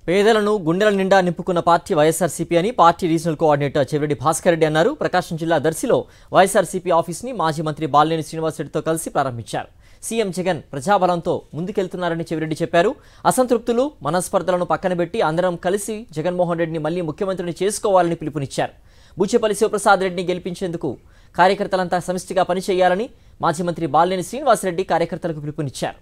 పేదలను గుండెల నిండా నింపుకున్న పార్టీ వైఎస్ఆర్సీపీ అని party regional coordinator Chevireddy Bhaskar Reddy అన్నారు ప్రకాశం జిల్లా దర్శిలో వైఎస్ఆర్సీపీ ఆఫీస్ని మాజీ మంత్రి బాలినేని శ్రీనివాసరెడ్డితో కలిసి ప్రారంభించారు సీఎం జగన్ ప్రజాబలంతో ముందుకెళ్తున్నారని చెవిరెడ్డి చెప్పారు అసంతృప్తులు మనస్పర్ధలను పక్కనబెట్టి అందరం కలిసి జగన్మోహన్ రెడ్డిని మళ్లీ ముఖ్యమంత్రిని చేసుకోవాలని పిలుపునిచ్చారు బూచేపల్లి శివప్రసాద్ రెడ్డిని గెలిపించేందుకు కార్యకర్తలంతా సమిష్టిగా పనిచేయాలని మాజీ మంత్రి బాలినేని శ్రీనివాసరెడ్డి కార్యకర్తలకు పిలుపునిచ్చారు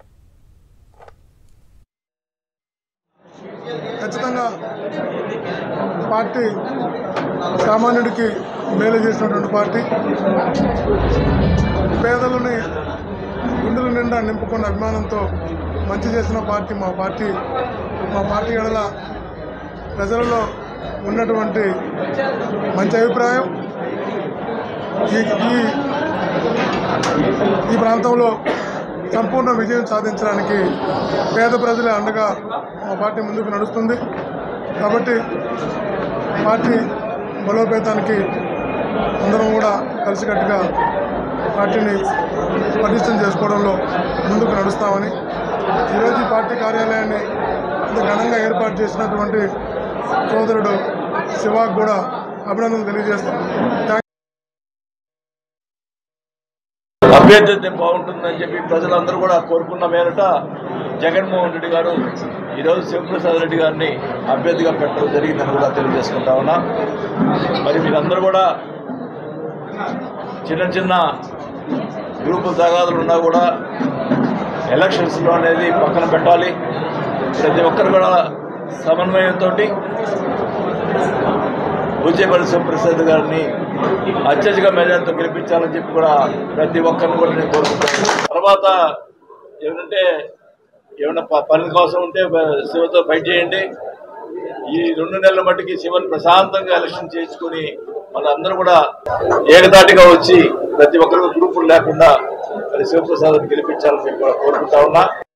ఖచ్చితంగా పార్టీ సామాన్యుడికి మేలు చేసినటువంటి పార్టీ పేదలని గుండెల నిండా నింపుకున్న అభిమానంతో మంచి చేసిన పార్టీ మా పార్టీ మా పార్టీ ఎడల ప్రజలలో ఉన్నటువంటి మంచి అభిప్రాయం ఈ ఈ ఈ ప్రాంతంలో సంపూర్ణ విజయం సాధించడానికి పేద ప్రజలే అండగా మా పార్టీ ముందుకు నడుస్తుంది కాబట్టి పార్టీ బలోపేతానికి అందరం కూడా కలిసికట్టుగా పార్టీని పటిష్టం చేసుకోవడంలో ముందుకు నడుస్తామని ఈరోజు ఈ పార్టీ కార్యాలయాన్ని ఇంత ఘనంగా ఏర్పాటు చేసినటువంటి సోదరుడు శివాకు కూడా అభినందనలు తెలియజేస్తాం థ్యాంక్ అభ్యర్థితే బాగుంటుందని చెప్పి ప్రజలందరూ కూడా కోరుకున్న మేరట జగన్మోహన్ రెడ్డి గారు ఈరోజు శివప్రసాద్ రెడ్డి గారిని అభ్యర్థిగా పెట్టడం జరిగిందని కూడా తెలియజేసుకుంటా ఉన్నా మరి మీరందరూ కూడా చిన్న చిన్న గ్రూపు తగాదులు ఉన్నా కూడా ఎలక్షన్స్లో అనేది పక్కన పెట్టాలి ప్రతి ఒక్కరు కూడా సమన్వయంతో బుజ్జేపల్లి శివప్రసాద్ గారిని అత్యధిక మెజార్టీతో గెలిపించాలని చెప్పి కూడా ప్రతి ఒక్కరిని కూడా నేను కోరుకుంటాను తర్వాత ఏమంటే ఏమైనా ప- పనుల కోసం ఉంటే బ- శివతో ఫైట్ చేయండి ఈ రెండు నెలల మట్టికి శివన్ ప్రశాంతంగా ఎలక్షన్ చేయించుకొని మనందరూ కూడా ఏకదాటిగా వచ్చి ప్రతి ఒక్కరు గ్రూపులు లేకుండా మరి శివప్రసాద్ గెలిపించాలని చెప్పి కూడా కోరుకుంటా ఉన్నా